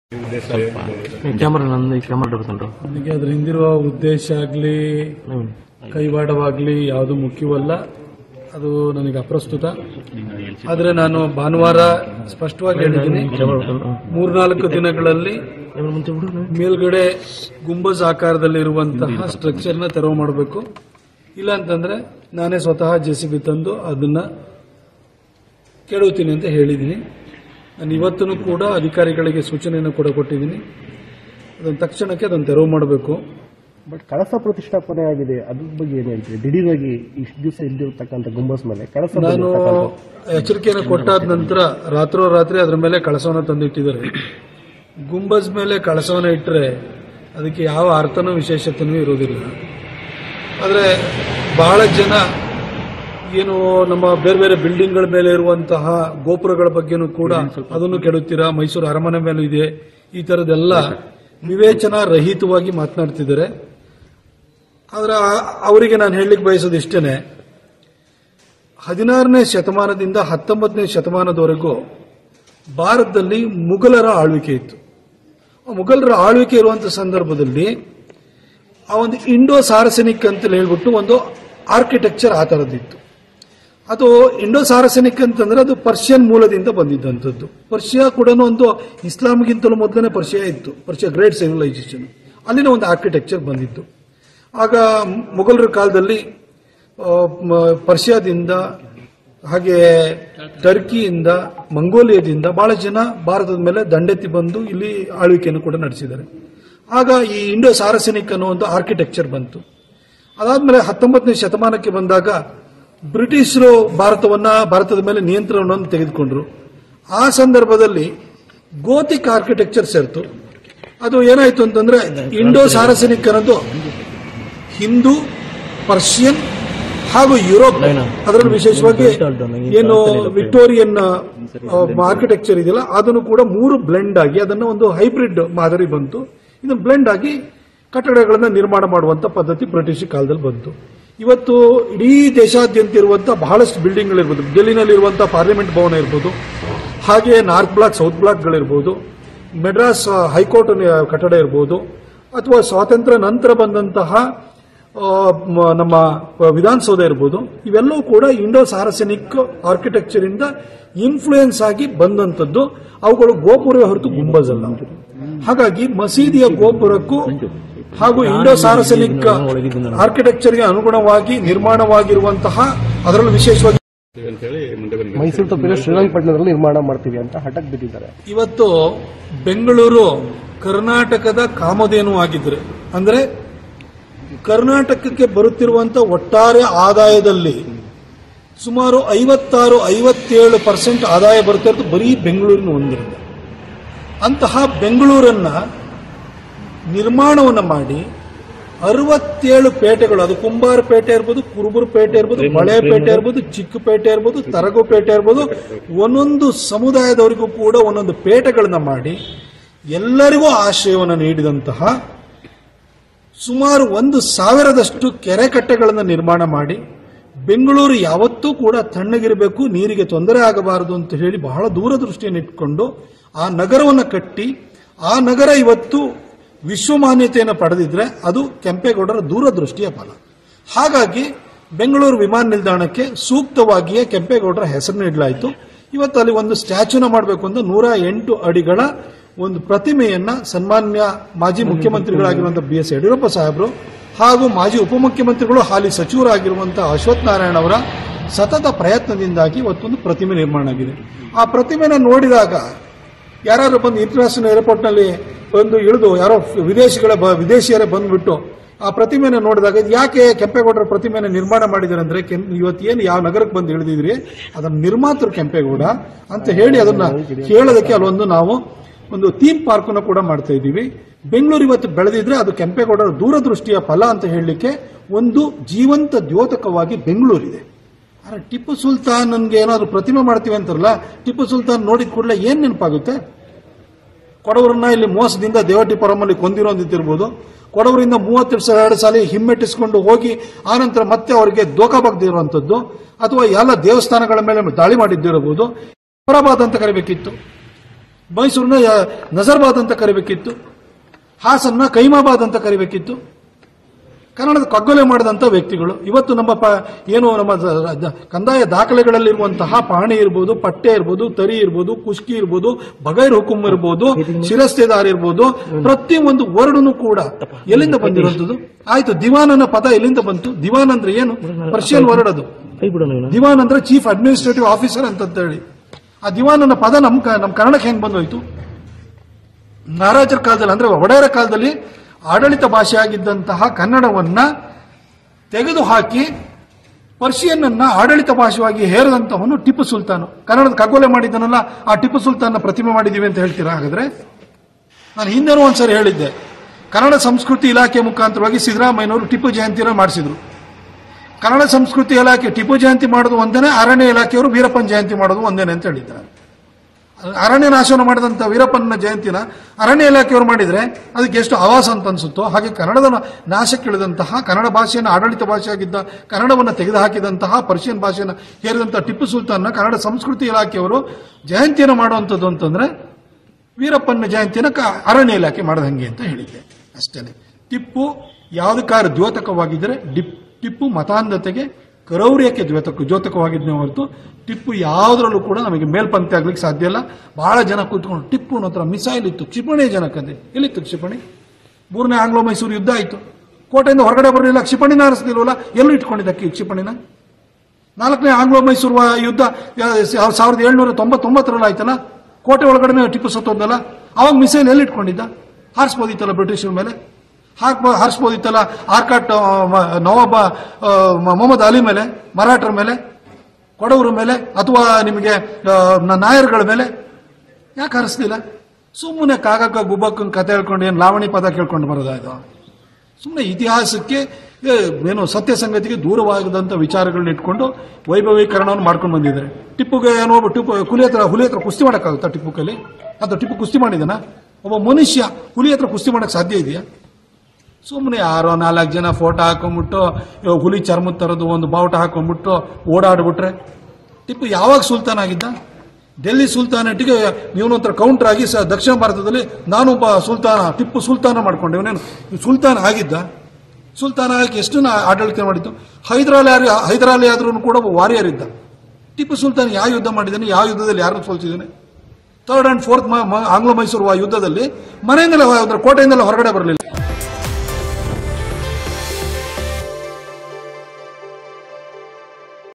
camera ನಂದು ಈ camera ಹಿಡ್ಕೊಂಡು ನನಗೆ ಅದ್ರ ಹಿಂದಿರುವ ಉದ್ದೇಶ ಆಗಲಿ ಕೈವಾಡವಾಗಲಿ ಯಾವುದು ಮುಖ್ಯವಲ್ಲ ಅದು ನನಗೆ ಅಪ್ರಸ್ತುತ ಆದರೆ ನಾನು ಭಾನುವಾರ ಸ್ಪಷ್ಟವಾಗಿ ಹೇಳಿದ್ದೀನಿ ಮೂರ್ನಾಲ್ಕು ದಿನಗಳಲ್ಲಿ ಕ್ಯಾಮರಾ ಮುಂಚೆ ಬಿಡು ಮೇಲ್ಗಡೆ ಗುಂಬಜ್ ಆಕಾರದಲ್ಲಿರುವಂತಹ ಸ್ಟ್ರಕ್ಚರ್ನ ತೆರವು ಮಾಡಬೇಕು ಇಲ್ಲ ಅಂತಂದ್ರೆ ನಾನೇ ಸ್ವತಃ ಜೆ ಸಿ ಬಿ ತಂದು ಅದನ್ನ ಕೆಡವುತ್ತೀನಿ ಅಂತ ಹೇಳಿದ್ದೀನಿ ನಾನು ಇವತ್ತೂ ಕೂಡ ಅಧಿಕಾರಿಗಳಿಗೆ ಸೂಚನೆಯನ್ನು ಕೂಡ ಕೊಟ್ಟಿದ್ದೀನಿ ಅದನ್ನು ತಕ್ಷಣಕ್ಕೆ ಅದನ್ನು ತೆರವು ಮಾಡಬೇಕು ಬಟ್ ಕಳಸ ಪ್ರತಿಷ್ಠಾಪನೆ ಆಗಿದೆ ಅದ್ರ ಬಗ್ಗೆ ಏನ್ ಹೇಳ್ತೀರಿ ದಿಢೀರಾಗಿ ಇಷ್ಟು ದಿವಸ ಇದ್ದಿರ್ತಕ್ಕಂಥ ಗುಂಬಸ್ ಮೇಲೆ ಕಳಸ ನಾನು ಎಚ್ಚರಿಕೆಯನ್ನು ಕೊಟ್ಟಾದ ನಂತರ ರಾತ್ರೋರಾತ್ರಿ ಅದರ ಮೇಲೆ ಕಳಸವನ್ನು ತಂದಿಟ್ಟಿದ್ದಾರೆ ಗುಂಬಜ್ ಮೇಲೆ ಕಳಸವನ್ನು ಇಟ್ಟರೆ ಅದಕ್ಕೆ ಯಾವ ಅರ್ಥನೂ ವಿಶೇಷತೆನೂ ಇರೋದಿಲ್ಲ ಆದರೆ ಬಹಳ ಜನ ಏನು ನಮ್ಮ ಬೇರೆ ಬೇರೆ ಬಿಲ್ಡಿಂಗ್ಗಳ ಮೇಲೆ ಇರುವಂತಹ ಗೋಪುರಗಳ ಬಗ್ಗೆನೂ ಕೂಡ ಅದನ್ನು ಕೆಡುತ್ತೀರಾ ಮೈಸೂರು ಅರಮನೆ ಮೇಲೂ ಇದೆ ಈ ತರದೆಲ್ಲ ವಿವೇಚನಾ ರಹಿತವಾಗಿ ಮಾತನಾಡ್ತಿದ್ದಾರೆ ಆದ್ರೆ ಆ- ಅವರಿಗೆ ನಾನು ಹೇಳಲಿಕ್ಕೆ ಬಯಸೋದು ಇಷ್ಟೇನೆ ಹದಿನಾರನೇ ಶತಮಾನದಿಂದ ಹತ್ತೊಂಬತ್ತನೇ ಶತಮಾನದವರೆಗೂ ಭಾರತದಲ್ಲಿ ಮುಘಲರ ಆಳ್ವಿಕೆ ಇತ್ತು ಆ ಮುಘಲರ ಆಳ್ವಿಕೆ ಇರುವಂತಹ ಸಂದರ್ಭದಲ್ಲಿ ಆ ಒಂದು ಇಂಡೋ ಸಾರಸನಿಕ್ ಅಂತ ಹೇಳ್ಬಿಟ್ಟು ಒಂದು ಆರ್ಕಿಟೆಕ್ಚರ್ ಆ ಥರದ್ದಿತ್ತು ಅದು ಇಂಡೋ ಸಾರಸನಿಕ್ ಅಂತಂದ್ರೆ ಅದು ಪರ್ಷಿಯನ್ ಮೂಲದಿಂದ ಬಂದಿದ್ದಂಥದ್ದು ಪರ್ಷಿಯಾ ಕೂಡ ಒಂದು ಇಸ್ಲಾಂಗಿಂತಲೂ ಮೊದಲನೇ ಪರ್ಷಿಯಾ ಇತ್ತು ಪರ್ಷಿಯಾ ಗ್ರೇಟ್ ಸಿವಿಲೈಸೇಷನ್ ಅಲ್ಲಿನ ಒಂದು ಆರ್ಕಿಟೆಕ್ಚರ್ ಬಂದಿತ್ತು ಆಗ ಮುಘಲರ ಕಾಲದಲ್ಲಿ ಆ, ಮ- ಪರ್ಷಿಯಾದಿಂದ ಹಾಗೆ ಟರ್ಕಿಯಿಂದ ಮಂಗೋಲಿಯಾದಿಂದ ಬಹಳ ಜನ ಭಾರತದ ಮೇಲೆ ದಂಡೆತ್ತಿ ಬಂದು ಇಲ್ಲಿ ಆಳ್ವಿಕೆಯನ್ನು ಕೂಡ ನಡೆಸಿದ್ದಾರೆ ಆಗ ಈ ಇಂಡೋ ಸಾರಸನಿಕ್ ಅನ್ನೋ ಒಂದು ಆರ್ಕಿಟೆಕ್ಚರ್ ಬಂತು ಅದಾದ್ಮೇಲೆ ಹತ್ತೊಂಬತ್ತನೇ ಶತಮಾನಕ್ಕೆ ಬಂದಾಗ ಬ್ರಿಟಿಷರು ಭಾರತವನ್ನ ಭಾರತದ ಮೇಲೆ ನಿಯಂತ್ರಣವನ್ನು ತೆಗೆದುಕೊಂಡ್ರು ಆ ಸಂದರ್ಭದಲ್ಲಿ ಗೋತಿಕ್ ಆರ್ಕಿಟೆಕ್ಚರ್ ಸೇರ್ತು ಅದು ಏನಾಯ್ತು ಅಂತಂದ್ರೆ ಇಂಡೋ ಸಾರಸನಿಕ್ ಅನ್ನೋದು ಹಿಂದೂ ಪರ್ಷಿಯನ್ ಹಾಗೂ ಯುರೋಪ್ ಅದರಲ್ಲಿ ವಿಶೇಷವಾಗಿ ಏನು ವಿಕ್ಟೋರಿಯನ್ ಆರ್ಕಿಟೆಕ್ಚರ್ ಇದೆಯಲ್ಲ ಅದನ್ನು ಕೂಡ ಮೂರು ಬ್ಲೆಂಡ್ ಆಗಿ ಅದನ್ನು ಒಂದು ಹೈಬ್ರಿಡ್ ಮಾದರಿ ಬಂತು ಇದನ್ನು ಬ್ಲೆಂಡ್ ಆಗಿ ಕಟ್ಟಡಗಳನ್ನ ನಿರ್ಮಾಣ ಮಾಡುವಂತ ಪದ್ಧತಿ ಬ್ರಿಟಿಷ್ ಕಾಲದಲ್ಲಿ ಬಂತು ಇವತ್ತು ಇಡೀ ದೇಶಾದ್ಯಂತ ಇರುವಂತಹ ಬಹಳಷ್ಟು ಬಿಲ್ಡಿಂಗ್ಗಳಿರ್ಬೋದು ಡೆಲ್ಲಿನಲ್ಲಿರುವಂತಹ ಪಾರ್ಲಿಮೆಂಟ್ ಭವನ ಇರ್ಬೋದು ಹಾಗೆ ನಾರ್ತ್ ಬ್ಲಾಕ್ ಸೌತ್ ಬ್ಲಾಕ್ಗಳಿರ್ಬೋದು ಮೆಡ್ರಾಸ್ ಹೈಕೋರ್ಟ್ ಕಟ್ಟಡ ಇರ್ಬೋದು ಅಥವಾ ಸ್ವಾತಂತ್ರ್ಯ ನಂತರ ಬಂದಂತಹ ಆ, ಮ- ನಮ್ಮ ವಿಧಾನಸೌಧ ಇರ್ಬೋದು ಇವೆಲ್ಲವೂ ಕೂಡ ಇಂಡೋ ಸಾರಸನಿಕ್ ಆರ್ಕಿಟೆಕ್ಚರ್ ಇಂದ ಇನ್ಫ್ಲೂಯೆನ್ಸ್ ಆಗಿ ಬಂದಂತದ್ದು ಅವುಗಳು ಗೋಪುರ ಹೊರತು ಗುಂಬಜ್ ಅಲ್ಲ ಹಾಗಾಗಿ ಮಸೀದಿಯ ಗೋಪುರಕ್ಕೂ ಹಾಗೂ ಇಂಡೋ ಸಾರಸನಿಕ್ ಆರ್ಕಿಟೆಕ್ಚರ್ಗೆ ಅನುಗುಣವಾಗಿ ನಿರ್ಮಾಣವಾಗಿರುವಂತಹ ಅದರಲ್ಲೂ ವಿಶೇಷವಾಗಿ ಮೈಸೂರು ತಪ್ಪಿರೋ ಶ್ರೀರಂಗಪಟ್ಟಣದಲ್ಲಿ ನಿರ್ಮಾಣ ಮಾಡ್ತೀವಿ ಅಂತ ಹಠಕ್ ಬಿದ್ದಿದ್ದಾರೆ ಇವತ್ತು ಬೆಂಗಳೂರು ಕರ್ನಾಟಕದ ಕಾಮಧೇನು ಆಗಿದ್ರೆ ಅಂದ್ರೆ ಕರ್ನಾಟಕಕ್ಕೆ ಬರುತ್ತಿರುವಂತ ಒಟ್ಟಾರೆ ಆದಾಯದಲ್ಲಿ ಸುಮಾರು ಐವತ್ತಾರು ಐವತ್ತೇಳು ಪರ್ಸೆಂಟ್ ಆದಾಯ ಬರ್ತಿರೋದು ಬರೀ ಬೆಂಗಳೂರಿನ ಒಂದರಿಂದ ಅಂತಹ ಬೆಂಗಳೂರನ್ನ ನಿರ್ಮಾಣವನ್ನು ಮಾಡಿ ಅರವತ್ತೇಳು ಪೇಟೆಗಳು ಅದು ಕುಂಬಾರ ಪೇಟೆ ಇರ್ಬೋದು ಕುರುಬುರ ಪೇಟೆ ಇರ್ಬೋದು ಮಳೆ ಪೇಟೆ ಇರ್ಬೋದು ಚಿಕ್ಕಪೇಟೆ ಇರ್ಬೋದು ತರಗು ಪೇಟೆ ಇರ್ಬೋದು ಒಂದೊಂದು ಸಮುದಾಯದವರಿಗೂ ಕೂಡ ಒಂದೊಂದು ಪೇಟೆಗಳನ್ನ ಮಾಡಿ ಎಲ್ಲರಿಗೂ ಆಶ್ರಯವನ್ನು ನೀಡಿದಂತಹ ಸುಮಾರು ಒಂದು ಸಾವಿರದಷ್ಟು ಕೆರೆ ಕಟ್ಟೆಗಳನ್ನು ನಿರ್ಮಾಣ ಮಾಡಿ ಬೆಂಗಳೂರು ಯಾವತ್ತೂ ಕೂಡ ತಣ್ಣಗಿರಬೇಕು ನೀರಿಗೆ ತೊಂದರೆ ಆಗಬಾರದು ಅಂತ ಹೇಳಿ ಬಹಳ ದೂರದೃಷ್ಟಿಯನ್ನು ಇಟ್ಕೊಂಡು ಆ ನಗರವನ್ನು ಕಟ್ಟಿ ಆ ನಗರ ಇವತ್ತು ವಿಶ್ವಮಾನ್ಯತೆಯನ್ನು ಪಡೆದಿದ್ರೆ ಅದು ಕೆಂಪೇಗೌಡರ ದೂರದೃಷ್ಟಿಯ ಫಲ ಹಾಗಾಗಿ ಬೆಂಗಳೂರು ವಿಮಾನ ನಿಲ್ದಾಣಕ್ಕೆ ಸೂಕ್ತವಾಗಿಯೇ ಕೆಂಪೇಗೌಡರ ಹೆಸರು ನೀಡಲಾಯಿತು ಇವತ್ತು ಅಲ್ಲಿ ಒಂದು ಸ್ಟ್ಯಾಚ್ಯೂನ ಮಾಡಬೇಕು ಅಂತ ನೂರ ಎಂಟು ಅಡಿಗಳ ಒಂದು ಪ್ರತಿಮೆಯನ್ನ ಸನ್ಮಾನ್ಯ ಮಾಜಿ ಮುಖ್ಯಮಂತ್ರಿಗಳಾಗಿರುವಂತಹ ಬಿ ಎಸ್ ಯಡಿಯೂರಪ್ಪ ಸಾಹೇಬರು ಹಾಗೂ ಮಾಜಿ ಉಪಮುಖ್ಯಮಂತ್ರಿಗಳು ಹಾಲಿ ಸಚಿವರಾಗಿರುವಂತಹ ಅಶ್ವಥ್ ನಾರಾಯಣ ಅವರ ಸತತ ಪ್ರಯತ್ನದಿಂದಾಗಿ ಇವತ್ತೊಂದು ಪ್ರತಿಮೆ ನಿರ್ಮಾಣ ಆಗಿದೆ ಆ ಪ್ರತಿಮೆನ ನೋಡಿದಾಗ ಯಾರು ಬಂದು ಇಂಟರ್ನ್ಯಾಷನಲ್ ಏರ್ಪೋರ್ಟ್ ನಲ್ಲಿ ಬಂದು ಇಳಿದು ಯಾರೋ ವಿದೇಶಿಗಳ ಬ- ವಿದೇಶಿಯರೇ ಬಂದ್ಬಿಟ್ಟು ಆ ಪ್ರತಿಮೆನ ನೋಡಿದಾಗ ಇದು ಯಾಕೆ ಕೆಂಪೇಗೌಡರ ಪ್ರತಿಮೆನ ನಿರ್ಮಾಣ ಮಾಡಿದ್ದಾರೆ ಅಂದ್ರೆ ಕೆಂ- ಇವತ್ತು ಏನು ಯಾವ ನಗರಕ್ಕೆ ಬಂದು ಇಳಿದಿದ್ರಿ ಅದನ್ನ ನಿರ್ಮಾತೃ ಕೆಂಪೇಗೌಡ ಅಂತ ಹೇಳಿ ಅದನ್ನ ಹೇಳೋದಕ್ಕೆ ಅಲ್ಲೊಂದು ನಾವು ಒಂದು ಥೀಮ್ ಪಾರ್ಕ್ ಕೂಡ ಮಾಡ್ತಾ ಇದ್ದೀವಿ ಬೆಂಗಳೂರು ಇವತ್ತು ಬೆಳೆದಿದ್ರೆ ಅದು ಕೆಂಪೇಗೌಡರ ದೂರದೃಷ್ಟಿಯ ಫಲ ಅಂತ ಹೇಳಲಿಕ್ಕೆ ಒಂದು ಜೀವಂತ ದ್ಯೋತಕವಾಗಿ ಬೆಂಗಳೂರಿದೆ ಆದ್ರೆ ಟಿಪ್ಪು ಸುಲ್ತಾನ್ ನನ್ಗೆ ಏನಾದ್ರು ಪ್ರತಿಮೆ ಮಾಡ್ತೀವಿ ಅಂತಾರಲ್ಲ ಟಿಪ್ಪು ಸುಲ್ತಾನ್ ನೋಡಿದ ಕೂಡಲೇ ಏನ್ ನೆನಪಾಗುತ್ತೆ ಕೊಡವರನ್ನ ಇಲ್ಲಿ ಮೋಸದಿಂದ ದೇವಟಿಪುರಮಲ್ಲಿ ಕೊಂದಿರೋದಿರ್ಬೋದು ಕೊಡವರಿಂದ ಮೂವತ್ತೆರಡು ಎರಡು ಸಾಲ ಹಿಮ್ಮೆಟ್ಟಿಸಿಕೊಂಡು ಹೋಗಿ ಆನಂತರ ಮತ್ತೆ ಅವರಿಗೆ ದೋಖಾ ಬಗ್ದಿರುವಂತದ್ದು ಅಥವಾ ಎಲ್ಲ ದೇವಸ್ಥಾನಗಳ ಮೇಲೆ ದಾಳಿ ಮಾಡಿದ್ದಿರಬಹುದು ಹೈದರಾಬಾದ್ ಅಂತ ಕರಿಬೇಕಿತ್ತು ಮೈಸೂರನ್ನ ಯ- ನಜರ್ಬಾದ್ ಅಂತ ಕರಿಬೇಕಿತ್ತು ಹಾಸನ್ನ ಕೈಮಾಬಾದ್ ಅಂತ ಕರಿಬೇಕಿತ್ತು ಕನ್ನಡದ ಕಗ್ಗೊಲೆ ಮಾಡಿದಂಥ ವ್ಯಕ್ತಿಗಳು ಇವತ್ತು ನಮ್ಮ ಪ ಏನು ನಮ್ಮ ದ- ದ- ಕಂದಾಯ ದಾಖಲೆಗಳಲ್ಲಿರುವಂತಹ ಪಾಣಿ ಇರ್ಬೋದು ಪಟ್ಟೆ ಇರ್ಬೋದು ತರಿ ಇರ್ಬೋದು ಕುಷ್ಕಿ ಇರ್ಬೋದು ಬಗೈರ್ ಹುಕುಂ ಇರ್ಬೋದು ಶಿರಸ್ತೇದಾರ್ ಇರ್ಬೋದು ಪ್ರತಿ ಒಂದು ವರ್ಡ್ನು ಕೂಡ ಎಲ್ಲಿಂದ ಬಂದಿರುವಂಥದ್ದು ಆಯ್ತು ದಿವಾನನ ಪದ ಎಲ್ಲಿಂದ ಬಂತು ದಿವಾನ್ ಅಂದ್ರೆ ಏನು ಪರ್ಷಿಯನ್ ವರ್ಡ್ ಅದು ಕೈ ಬಿಡೋಣ ಇವನ ದಿವಾನ್ ಅಂದ್ರೆ ಚೀಫ್ ಅಡ್ಮಿನಿಸ್ಟ್ರೇಟಿವ್ ಆಫೀಸರ್ ಅಂತ ಹೇಳಿ ಆ ದಿವಾನನ ಪದ ನಮ್ ಕ- ನಮ್ ಕನ್ನಡಕ್ಕೆ ಹೆಂಗ್ ಬಂದೋಯ್ತು ಮಹಾರಾಜರ ಕಾಲದಲ್ಲಿ ಅಂದ್ರೆ ಒಡೆಯರ ಕಾಲದಲ್ಲಿ ಆಡಳಿತ ಭಾಷೆಯಾಗಿದ್ದಂತಹ ಕನ್ನಡವನ್ನ ತೆಗೆದುಹಾಕಿ ಪರ್ಷಿಯನ್ ಅನ್ನ ಆಡಳಿತ ಭಾಷೆಯಾಗಿ ಹೇರದಂತವನು ಟಿಪ್ಪು ಸುಲ್ತಾನ್ ಕನ್ನಡದ ಕಗ್ಗೊಲೆ ಮಾಡಿದ್ದನಲ್ಲ ಆ ಟಿಪ್ಪು ಸುಲ್ತಾನ್ನ ಪ್ರತಿಮೆ ಮಾಡಿದೀವಿ ಅಂತ ಹೇಳ್ತೀರಾ ಹಾಗಾದ್ರೆ ನಾನು ಹಿಂದೆನೂ ಒಂದ್ಸರಿ ಹೇಳಿದ್ದೆ ಕನ್ನಡ ಸಂಸ್ಕೃತಿ ಇಲಾಖೆ ಮುಖಾಂತರವಾಗಿ ಸಿದ್ದರಾಮಯ್ಯನವರು ಟಿಪ್ಪು ಜಯಂತಿನ ಮಾಡಿಸಿದ್ರು ಕನ್ನಡ ಸಂಸ್ಕೃತಿ ಇಲಾಖೆ ಟಿಪ್ಪು ಜಯಂತಿ ಮಾಡೋದು ಒಂದೇನೆ ಅರಣ್ಯ ಇಲಾಖೆಯವರು ವೀರಪ್ಪನ ಜಯಂತಿ ಮಾಡೋದು ಒಂದೇನೆ ಅಂತ ಹೇಳಿದ್ದಾರೆ ಅರಣ್ಯ ನಾಶನ ಮಾಡಿದಂಥ ವೀರಪ್ಪನ ಜಯಂತಿನ ಅರಣ್ಯ ಇಲಾಖೆಯವರು ಮಾಡಿದ್ರೆ ಅದಕ್ಕೆ ಎಷ್ಟು ಆವಾಸ ಅಂತ ಅನ್ಸುತ್ತೋ ಹಾಗೆ ಕನ್ನಡದ ನಾಶಕ್ಕಿಳಿದಂತಹ ಕನ್ನಡ ಭಾಷೆಯನ್ನು ಆಡಳಿತ ಭಾಷೆಯಾಗಿದ್ದ ಕನ್ನಡವನ್ನು ತೆಗೆದುಹಾಕಿದಂತಹ ಪರ್ಷಿಯನ್ ಭಾಷೆಯನ್ನು ಹೇರಿದಂತಹ ಟಿಪ್ಪು ಸುಲ್ತಾನ್ನ ಕನ್ನಡ ಸಂಸ್ಕೃತಿ ಇಲಾಖೆಯವರು ಜಯಂತಿಯನ್ನು ಮಾಡುವಂಥದ್ದು ಅಂತಂದ್ರೆ ವೀರಪ್ಪನ ಜಯಂತಿನ ಕ- ಅರಣ್ಯ ಇಲಾಖೆ ಮಾಡದಂಗೆ ಅಂತ ಹೇಳಿದ್ದೆ ಅಷ್ಟೇ ಟಿಪ್ಪು ಯಾವುದಕ್ಕಾರು ದ್ಯೋತಕವಾಗಿದ್ದರೆ ಡಿಪ್ ಟಿಪ್ಪು ಮತಾಂಧತೆಗೆ ಕರೌರ್ಯಕ್ಕೆ ದ್ಯೋತಕ ದ್ಯೋತಕವಾಗಿದ್ದೇ ಹೊರತು ಟಿಪ್ಪು ಯಾವುದರಲ್ಲೂ ಕೂಡ ನಮಗೆ ಮೇಲ್ಪಂಕ್ತಿ ಆಗ್ಲಿಕ್ಕೆ ಸಾಧ್ಯ ಇಲ್ಲ ಬಹಳ ಜನ ಕೂತ್ಕೊಂಡು ಟಿಪ್ಪು ಹತ್ರ ಮಿಸೈಲ್ ಇತ್ತು ಕ್ಷಿಪಣಿ ಜನಕ್ಕದೆ ಎಲ್ಲಿತ್ತು ಕ್ಷಿಪಣಿ ಮೂರನೇ ಆಂಗ್ಲೋ ಮೈಸೂರು ಯುದ್ಧ ಆಯಿತು ಕೋಟೆಯಿಂದ ಹೊರಗಡೆ ಬರಲಿಲ್ಲ ಕ್ಷಿಪಣಿನ ಹಾರಿಸ್ಲಿಲ್ವಲ್ಲ ಎಲ್ಲೂ ಇಟ್ಕೊಂಡಿದ್ದ ಕಿ- ಕ್ಷಿಪಣಿನ ನಾಲ್ಕನೇ ಆಂಗ್ಲೋ ಮೈಸೂರು ವ- ಯುದ್ಧ ಯಾ- ಸಾವಿರದ ಏಳ್ನೂರ ತೊಂಬತ್ತೊಂಬತ್ತರಲ್ಲಿ ಆಯ್ತಲ್ಲ ಕೋಟೆ ಒಳಗಡೆ ಟಿಪ್ಪು ಸತ್ತೋದಲ್ಲ ಅವಾಗ ಮಿಸೈಲ್ ಎಲ್ಲಿ ಇಟ್ಕೊಂಡಿದ್ದ ಹಾರಿಸ್ಬೋದಿತ್ತಲ್ಲ ಬ್ರಿಟಿಷರ ಮೇಲೆ ಹಾಕ್ಬೋ ಹಾರಿಸ್ಬೋದಿತ್ತಲ್ಲ ಆರ್ಕಾಟ್ ಆ, ಮ- ನವಾಬ ಆ, ಮ- ಮೊಹಮ್ಮದ್ ಅಲಿ ಮೇಲೆ ಮರಾಠರ ಮೇಲೆ ಕೊಡವರ ಮೇಲೆ ಅಥವಾ ನಿಮಗೆ ಆ, ನ- ನಾಯರ್ಗಳ ಮೇಲೆ ಯಾಕೆ ಹಾರಿಸ್ಲಿಲ್ಲ ಸುಮ್ಮನೆ ಕಾಗಕ್ಕ ಗುಬ್ಬಕ್ಕನ ಕತೆ ಹೇಳ್ಕೊಂಡು ಏನು ಲಾವಣಿ ಪದ ಕೇಳ್ಕೊಂಡು ಬರೋದಾ ಇದು ಸುಮ್ಮನೆ ಇತಿಹಾಸಕ್ಕೆ ಏ, ಏನು ಸತ್ಯ ಸಂಗತಿಗೆ ದೂರವಾಗದಂತ ವಿಚಾರಗಳನ್ನ ಇಟ್ಕೊಂಡು ವೈಭವೀಕರಣವನ್ನು ಮಾಡ್ಕೊಂಡು ಬಂದಿದ್ದಾರೆ ಟಿಪ್ಪುಗೆ ಏನೋ ಒಬ್ಬ ಟಿಪ್ಪು ಹುಲಿ ಹತ್ರ ಹುಲಿ ಹತ್ರ ಕುಸ್ತಿ ಮಾಡೋಕ್ಕಾಗುತ್ತಾ ಟಿಪ್ಪು ಕಲಿ ಅಥವಾ ಟಿಪ್ಪು ಕುಸ್ತಿ ಮಾಡಿದನ ಒಬ್ಬ ಮನುಷ್ಯ ಹುಲಿ ಹತ್ರ ಕುಸ್ತಿ ಮಾಡಕ್ ಸಾಧ್ಯ ಇದೆಯಾ ಸುಮ್ಮನೆ ಯಾರೋ ನಾಲ್ಕು ಜನ ಫೋಟೋ ಹಾಕೊಂಡ್ಬಿಟ್ಟು ಇವಾಗ ಹುಲಿ ಚರ್ಮದ ತರದು ಒಂದು ಬಾವುಟ ಹಾಕೊಂಡ್ಬಿಟ್ಟು ಓಡಾಡ್ಬಿಟ್ರೆ ಟಿಪ್ಪು ಯಾವಾಗ ಸುಲ್ತಾನ್ ಆಗಿದ್ದ ಡೆಲ್ಲಿ ಸುಲ್ತಾನೇಟಿಗೆ ನೀವೊಂಥರ ಕೌಂಟರ್ ಆಗಿ ಸ ದಕ್ಷಿಣ ಭಾರತದಲ್ಲಿ ನಾನೊಬ್ಬ ಸುಲ್ತಾನ ಟಿಪ್ಪು ಸುಲ್ತಾನ ಮಾಡ್ಕೊಂಡೆ ಇವನೇನು ಸುಲ್ತಾನ್ ಆಗಿದ್ದ ಸುಲ್ತಾನ ಆಗಿ ಎಷ್ಟು ನಾ ಆಡಳಿತ ಮಾಡಿದ್ದು ಹೈದರಾಲಿ ಹೈದರಾಲಿ ಆದ್ರೂ ಕೂಡ ಒಬ್ಬ ವಾರಿಯರ್ ಇದ್ದ ಟಿಪ್ಪು ಸುಲ್ತಾನ್ ಯಾವ ಯುದ್ಧ ಮಾಡಿದ್ದಾನೆ ಯಾವ ಯುದ್ಧದಲ್ಲಿ ಯಾರನ್ನು ಸೋಲ್ಸಿದ್ದಾನೆ third and fourth Anglo Mysuru ಯುದ್ಧದಲ್ಲಿ ಮನೆಯಿಂದಲೇ ಹೋದ್ರೆ ಕೋಟೆಯಿಂದಲೇ ಹೊರಗಡೆ ಬರಲಿಲ್ಲ